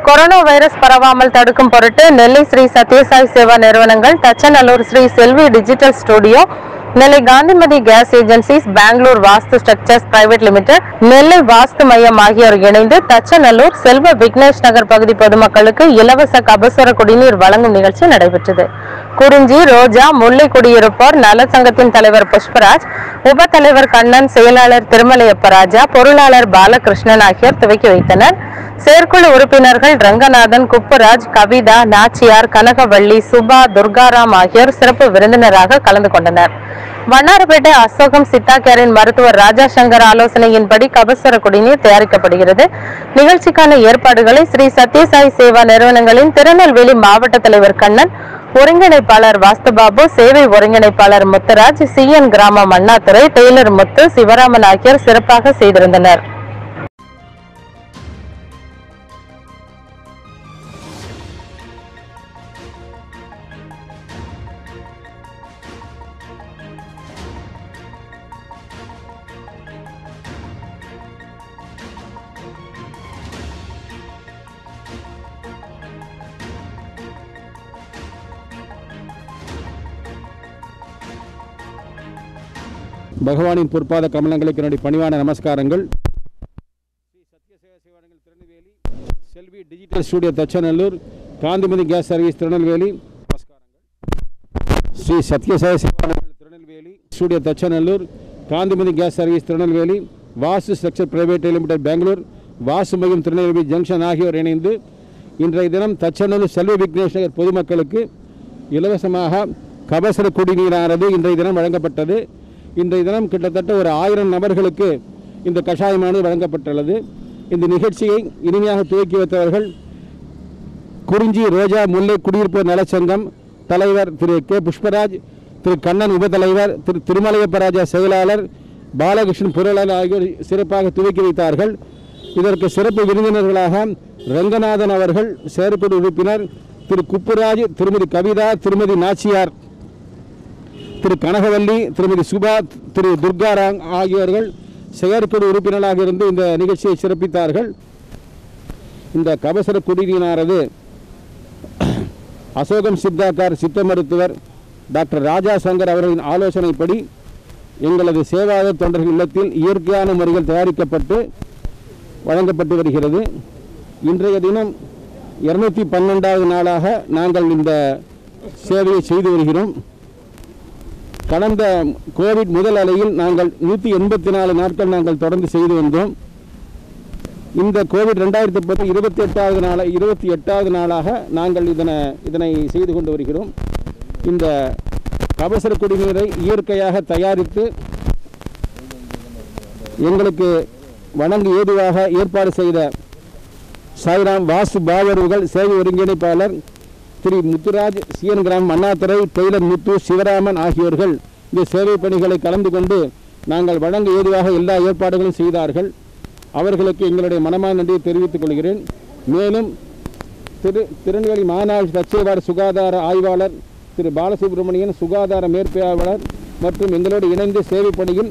corona virus பரவாமல் தடுக்கும் பொருட்டு நெல்லை ஸ்ரீ சத்யசாய் சேவா நிறுவனங்கள் Thachanallur Shri Selvi digital studio Nellai Kanthimathi gas agencies Bangalore Vastu structures private limited Nellai Vastu மையம் ஆகியோர் இணைந்து தச்சநல்லூர் செல்வ விக்னேஷ் நகர் பகுதி பொதுமக்களுக்கு இலவச கபசுர குடிநீர் வழங்கும் நிகழ்ச்சி நடைபெற்றது குறிஞ்சி ரோஜா முல்லை குடியிருப்போர் நல சங்கத்தின் தலைவர் புஷ்பராஜ் உப தலைவர் கண்ணன் செயலாளர் திருமலையப்பராஜா பொருளாளர் பாலகிருஷ்ணன் ஆகியோர் துவக்கி வைத்தனர் செயற்குழு உறுப்பினர்கள் ரங்கநாதன் குப்புராஜ் கவிதா நாச்சியார் கனகவள்ளி சுபா துர்காராம் ஆகியோர் சிறப்பு விருந்தினராக கலந்து கொண்டனர் வண்ணாரப்பேட்டை அசோகம் சித்தா கேரின் மருத்துவர் ராஜா சங்கர் ஆலோசனையின்படி கபசுர குடிநீர் தயாரிக்கப்படுகிறது நிகழ்ச்சிக்கான ஏற்பாடுகளை ஸ்ரீ சத்யசாய் சேவா நிறுவனங்களின் திருநெல்வேலி மாவட்ட தலைவர் கண்ணன் ஒருங்கிணைப்பாளர் வாஸ்துபாபு சேவை ஒருங்கிணைப்பாளர் முத்துராஜ் சிஎன் கிராமம் அண்ணாதுரை டெய்லர் முத்து சிவராமன் ஆகியோர் சிறப்பாக செய்திருந்தனர் பகவானின் பொற்பாத கமலங்களுக்கு என்னுடைய பணிவான நமஸ்காரங்கள் ஸ்ரீ சத்யசேவ சேவானங்கள் Tirunelveli Selvi digital studio Thachanallur Kanthimathi gas service Tirunelveli நமஸ்காரங்கள் ஸ்ரீ சத்யசேவ சேவானங்கள் Tirunelveli studio Thachanallur Kanthimathi gas service Tirunelveli Vasu structure private limited Bangalore Vasu மையம் திருநெல்வேலி ஜங்ஷன் ஆகியோர் இணைந்து இன்றைய தினம் தச்சநல்லூர் செல்வ விக்னேஷ் நகர் பொதுமக்களுக்கு இலவசமாக கபசர குடிநீரானது இன்றைய தினம் வழங்கப்பட்டது இன்றைய தினம் கிட்டத்தட்ட ஒரு ஆயிரம் நபர்களுக்கு இந்த கஷாயமானது வழங்கப்பட்டுள்ளது இந்த நிகழ்ச்சியை இனிமையாக துவக்கி வைத்தவர்கள் குறிஞ்சி ரோஜா முல்லை குடியிருப்போர் நலச்சங்கம் தலைவர் திரு கே புஷ்பராஜ் திரு கண்ணன் உபதலைவர் திரு திருமலையப்பராஜா செயலாளர் பாலகிருஷ்ணன் பொருளாளர் ஆகியோர் சிறப்பாக துவக்கி வைத்தார்கள் இதற்கு சிறப்பு விருந்தினர்களாக ரங்கநாதன் அவர்கள் செயற்குழு உறுப்பினர் திரு குப்புராஜ் திருமதி கவிதா திருமதி நாச்சியார் திரு கனகவல்லி திருமதி சுபா திரு துர்காராங் ஆகியோர்கள் செயற்குழு உறுப்பினராக இருந்து இந்த நிகழ்ச்சியை சிறப்பித்தார்கள் இந்த கபசர குடிநீரானது அசோகம் சித்தாக்கார் சித்த மருத்துவர் டாக்டர் ராஜா சங்கர் அவர்களின் ஆலோசனைப்படி எங்களது சேவாத தொண்டர்கள் இல்லத்தில் இயற்கையான முறையில் தயாரிக்கப்பட்டு வழங்கப்பட்டு வருகிறது இன்றைய தினம் இருநூத்தி பன்னெண்டாவது நாளாக நாங்கள் இந்த சேவையை செய்து வருகிறோம் கடந்த கோவிட் முதல் அலையில் நாங்கள் நூற்றி எண்பத்தி நாலு நாட்கள் நாங்கள் தொடர்ந்து செய்து வந்தோம் இந்த கோவிட் ரெண்டாயிரத்தி பத்து இருபத்தி எட்டாவது நாள இருபத்தி எட்டாவது நாளாக நாங்கள் இதனை இதனை செய்து கொண்டு வருகிறோம் இந்த கபசர குடிநீரை இயற்கையாக தயாரித்து எங்களுக்கு வழங்க ஏதுவாக ஏற்பாடு செய்த சாய்ராம் வாசு பாவர்கள் சேவை ஒருங்கிணைப்பாளர் திரு முத்துராஜ் சிஎன் கிராம் அண்ணாதுரை டெய்லர் முத்து சிவராமன் ஆகியோர்கள் இந்த சேவை பணிகளை கலந்து கொண்டு நாங்கள் வழங்க ஏதுவாக எல்லா ஏற்பாடுகளும் செய்தார்கள் அவர்களுக்கு எங்களுடைய மனமான நன்றியை தெரிவித்துக் கொள்கிறேன் மேலும் திரு திருநெல்வேலி மாநகராட்சி தச்சைவாட சுகாதார ஆய்வாளர் திரு பாலசுப்ரமணியன் சுகாதார மேற்பாளர் மற்றும் எங்களோடு இணைந்து சேவை பணியில்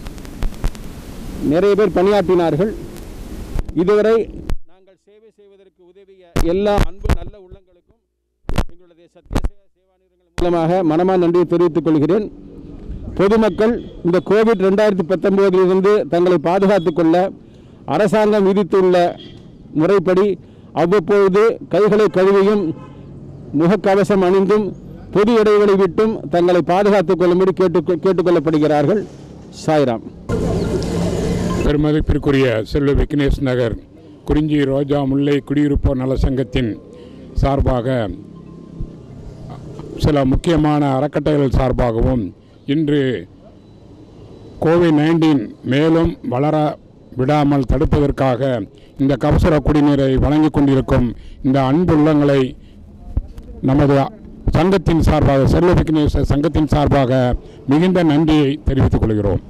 நிறைய பேர் பணியாற்றினார்கள் இதுவரை நாங்கள் சேவை செய்வதற்கு உதவிய எல்லா அன்பு நல்ல உள்ளங்களுக்கும் எங்களுடைய சத்யசேவா சேவா நிறுவனங்கள் மூலமாக மனமான நன்றியை தெரிவித்துக் கொள்கிறேன் பொதுமக்கள் இந்த கோவிட் ரெண்டாயிரத்தி பத்தொன்பதிலிருந்து தங்களை பாதுகாத்துக் கொள்ள அரசாங்கம் விதித்துள்ள முறைப்படி அவ்வப்பொழுது கைகளை கழுவியும் முகக்கவசம் அணிந்தும் பொது இடைவெளி விட்டும் தங்களை பாதுகாத்துக் கொள்ளும்படி கேட்டு கேட்டுக்கொள்ளப்படுகிறார்கள் சாய்ராம் பெருமதிப்பிற்குரிய செல்வ விக்னேஷ் நகர் குறிஞ்சி ரோஜா முல்லை குடியிருப்போர் நல சங்கத்தின் சார்பாக சில முக்கியமான அறக்கட்டளைகள் சார்பாகவும் இன்று கோவிட் நைன்டீன் மேலும் வளர விடாமல் தடுப்பதற்காக இந்த கபசுர குடிநீரை வழங்கிக் கொண்டிருக்கும் இந்த அன்புள்ளங்களை நமது சங்கத்தின் சார்பாக செல்வ விக்னேஷ் சங்கத்தின் சார்பாக மிகுந்த நன்றியை தெரிவித்துக் கொள்கிறோம்